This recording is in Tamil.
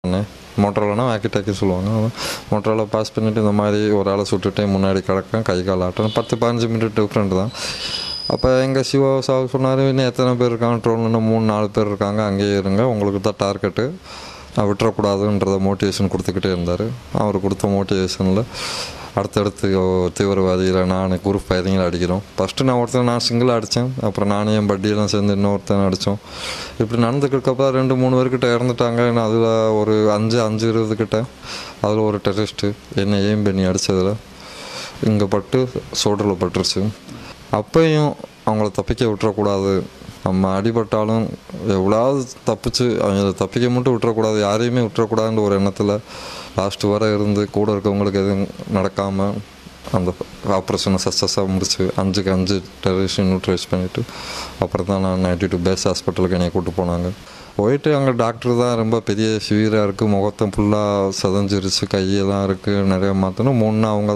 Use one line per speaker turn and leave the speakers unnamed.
மோட்டரோலனா வாக்கி டாக்கி சொல்லுவாங்க மோட்டரோல பாஸ் பண்ணிவிட்டு இந்த மாதிரி ஒரு ஆளை சுட்டுட்டு முன்னாடி கிடக்கேன் கை கால் ஆட்டம் பத்து பதினஞ்சு மினிட் டிஃப்ரெண்ட் தான் அப்போ எங்கள் சிவா சார் சொன்னார் இன்னும் எத்தனை பேர் இருக்காங்க ட்ரோல் இன்னும் மூணு நாலு பேர் இருக்காங்க அங்கேயே இருங்க உங்களுக்கு தான் டார்கெட்டு நான் விட்டுறக்கூடாதுன்றத மோட்டிவேஷன் கொடுத்துக்கிட்டே இருந்தார் அவர் கொடுத்த மோட்டிவேஷனில் அடுத்தடுத்து தீவிரவாதிகளை நான் குரூப் பயதிகளை அடிக்கிறோம் ஃபஸ்ட்டு நான் ஒருத்தன் நான் சிங்கிளாக அடித்தேன் அப்புறம் நானே என் பட்டியெல்லாம் சேர்ந்து இன்னொருத்தன் அடித்தோம் இப்படி நடந்துக்கிறதுக்கப்புறம் ரெண்டு மூணு பேர்கிட்ட இறந்துட்டாங்க நான் அதில் ஒரு அஞ்சு அஞ்சு இருபது கிட்ட அதில் ஒரு டெரரிஸ்ட்டு என்னை ஏம் பண்ணி அடித்ததில் இங்கே பட்டு சோல்டரில் பட்டுருச்சு அப்பையும் அவங்கள தப்பிக்க விட்டுறக்கூடாது நம்ம அடிபட்டாலும் எவ்வளோவது தப்பிச்சு அவங்கள தப்பிக்க மட்டும் விட்டுறக்கூடாது யாரையுமே விட்டுறக்கூடாதுன்ற ஒரு எண்ணத்தில் லாஸ்ட் வரை இருந்து கூட இருக்கவங்களுக்கு எதுவும் நடக்காமல் அந்த ஆப்ரேஷனை சக்ஸஸாக முடிச்சு அஞ்சுக்கு அஞ்சு டெரரிஸ்ட் நியூட்ரைஸ் பண்ணிவிட்டு அப்புறம் தான் நான் நைன்டி டூ பேஸ் ஹாஸ்பிட்டலுக்கு என்னை கூப்பிட்டு போனாங்க போயிட்டு அங்கே டாக்டர் தான் ரொம்ப பெரிய சிவியராக இருக்குது முகத்தம் ஃபுல்லாக சதஞ்சிருச்சு கையெல்லாம் இருக்குது நிறைய மாற்றணும் மூணு அவங்க